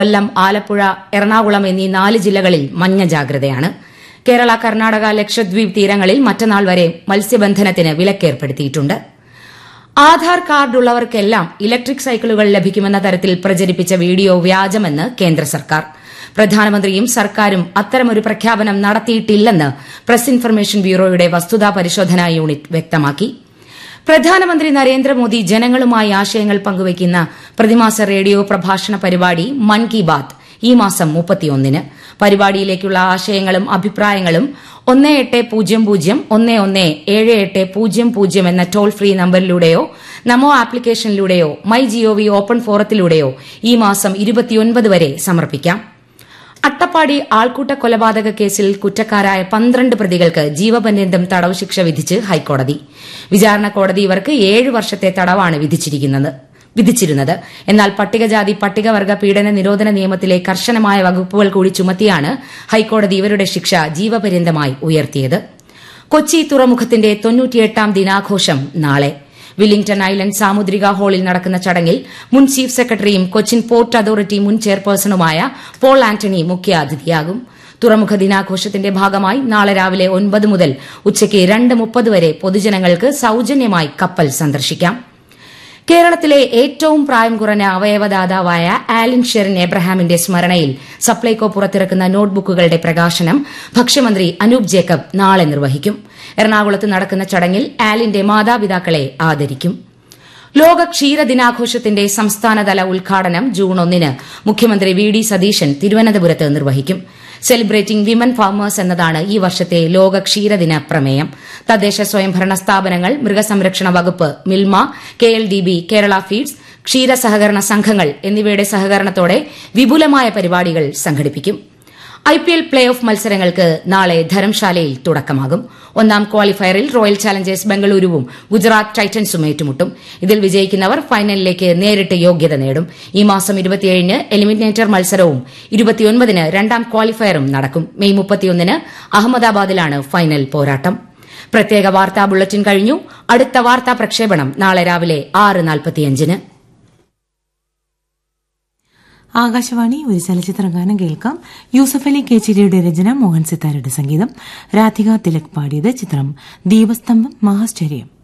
കൊല്ലം ആലപ്പുഴ എറണാകുളം എന്നീ നാല് ജില്ലകളിൽ മഞ്ഞ ജാഗ്രതയാണ് കേരള കർണാടക ലക്ഷദ്വീപ് തീരങ്ങളിൽ മറ്റന്നാൾ വരെ മത്സ്യബന്ധനത്തിന് വിലക്കേർപ്പെടുത്തിയിട്ടുണ്ട് ആധാർ കാർഡുള്ളവർക്കെല്ലാം ഇലക്ട്രിക് സൈക്കിളുകൾ ലഭിക്കുമെന്ന തരത്തിൽ പ്രചരിപ്പിച്ച വീഡിയോ വ്യാജമെന്ന് കേന്ദ്ര സർക്കാർ പ്രധാനമന്ത്രിയും സർക്കാരും അത്തരമൊരു പ്രഖ്യാപനം നടത്തിയിട്ടില്ലെന്ന് പ്രസ് ഇൻഫർമേഷൻ ബ്യൂറോയുടെ വസ്തുതാ പരിശോധനാ യൂണിറ്റ് വ്യക്തമാക്കി പ്രധാനമന്ത്രി നരേന്ദ്രമോദി ജനങ്ങളുമായി ആശയങ്ങൾ പങ്കുവയ്ക്കുന്ന പ്രതിമാസ റേഡിയോ പ്രഭാഷണ പരിപാടി മൻ കി ബാത് ഈ മാസം മുപ്പത്തിയൊന്നിന് പരിപാടിയിലേക്കുള്ള ആശയങ്ങളും അഭിപ്രായങ്ങളും ഒന്ന് എട്ട് പൂജ്യം പൂജ്യം ഒന്ന് ഒന്ന് ഏഴ് എട്ട് പൂജ്യം പൂജ്യം എന്ന ടോൾ ഫ്രീ നമ്പറിലൂടെയോ നമോ ആപ്ലിക്കേഷനിലൂടെയോ മൈ ജിഒവി ഓപ്പൺ ഫോറത്തിലൂടെയോ ഈ മാസം ഇരുപത്തിയൊൻപത് വരെ സമർപ്പിക്കാം അട്ടപ്പാടി ആൾക്കൂട്ട കൊലപാതക കേസിൽ കുറ്റക്കാരായ പന്ത്രണ്ട് പ്രതികൾക്ക് ജീവപര്യന്തം തടവ് ശിക്ഷ വിധിച്ച് ഹൈക്കോടതി വിചാരണ കോടതി ഇവർക്ക് ഏഴ് വർഷത്തെ തടവാണ് വിധിച്ചിരുന്നത് എന്നാൽ പട്ടികജാതി പട്ടികവർഗ പീഡന നിരോധന നിയമത്തിലെ കർശനമായ വകുപ്പുകൾ കൂടി ചുമത്തിയാണ് ഹൈക്കോടതി ഇവരുടെ ശിക്ഷ ജീവപര്യന്തമായി ഉയർത്തിയത് കൊച്ചി തുറമുഖത്തിന്റെ തൊണ്ണൂറ്റിയെട്ടാം ദിനാഘോഷം നാളെ വില്ലിംഗ്ടൺ ഐലൻഡ് സാമുദ്രിക ഹാളിൽ നടക്കുന്ന ചടങ്ങിൽ മുൻ ചീഫ് സെക്രട്ടറിയും കൊച്ചിൻ പോർട്ട് അതോറിറ്റി മുൻ ചെയർപേഴ്സണുമായ പോൾ ആന്റണി മുഖ്യാതിഥിയാകും തുറമുഖ ദിനാഘോഷത്തിന്റെ ഭാഗമായി നാളെ രാവിലെ ഒൻപത് മുതൽ ഉച്ചയ്ക്ക് രണ്ട് മുപ്പത് വരെ പൊതുജനങ്ങൾക്ക് സൌജന്യമായി കപ്പൽ സന്ദർശിക്കാം കേരളത്തിലെ ഏറ്റവും പ്രായം കുറഞ്ഞ അവയവദാതാവായ ആലിൻ ഷെറിൻ എബ്രഹാമിന്റെ സ്മരണയിൽ സപ്ലൈകോ പുറത്തിറക്കുന്ന നോട്ട്ബുക്കുകളുടെ പ്രകാശനം ഭക്ഷ്യമന്ത്രി അനൂപ് ജേക്കബ് നാളെ നിർവഹിക്കും എറണാകുളത്ത് നടക്കുന്ന ചടങ്ങിൽ ആലിന്റെ മാതാപിതാക്കളെ ആദരിക്കും ലോക ക്ഷീരദിനാഘോഷത്തിന്റെ സംസ്ഥാനതല ഉദ്ഘാടനം ജൂൺ ഒന്നിന് മുഖ്യമന്ത്രി വി ഡി സതീശൻ തിരുവനന്തപുരത്ത് നിർവഹിക്കും സെലിബ്രേറ്റിംഗ് വിമൻ ഫാമേഴ്സ് എന്നതാണ് ഈ വർഷത്തെ ലോക ക്ഷീരദിന പ്രമേയം തദ്ദേശ സ്വയംഭരണ സ്ഥാപനങ്ങൾ മൃഗസംരക്ഷണ വകുപ്പ് Milma K L D B Kerala feeds ക്ഷീര സഹകരണ സംഘങ്ങൾ എന്നിവയുടെ സഹകരണത്തോടെ വിപുലമായ പരിപാടികൾ സംഘടിപ്പിക്കും ഐപിഎൽ പ്ലേ ഓഫ് മത്സരങ്ങൾക്ക് നാളെ ധരംശാലയിൽ തുടക്കമാകും ഒന്നാം ക്വാളിഫയറിൽ റോയൽ ചാലഞ്ചേഴ്സ് ബംഗളൂരുവും ഗുജറാത്ത് ടൈറ്റൻസും ഏറ്റുമുട്ടും ഇതിൽ വിജയിക്കുന്നവർ ഫൈനലിലേക്ക് നേരിട്ട് യോഗ്യത നേടും ഈ മാസം ഇരുപത്തിയേഴിന് എലിമിനേറ്റർ മത്സരവും ഇരുപത്തിയൊൻപതിന് രണ്ടാം ക്വാളിഫയറും നടക്കും മെയ് മുപ്പത്തിയൊന്നിന് അഹമ്മദാബാദിലാണ് ഫൈനൽ പോരാട്ടം പ്രത്യേക വാർത്താ ബുള്ളറ്റിൻ കഴിഞ്ഞു അടുത്ത വാർത്താ പ്രക്ഷേപണം നാളെ രാവിലെ ആറ് നാൽപ്പത്തിയഞ്ചിന് ആകാശവാണി ഒരു ചലച്ചിത്ര ഗാനം കേൾക്കാം യൂസഫ് അലി കേച്ചിരിയുടെ രചന മോഹൻ സിത്താരയുടെ സംഗീതം രാധിക തിലക് പാടിയത് ചിത്രം ദീപസ്തംഭം മഹാശ്ചര്യം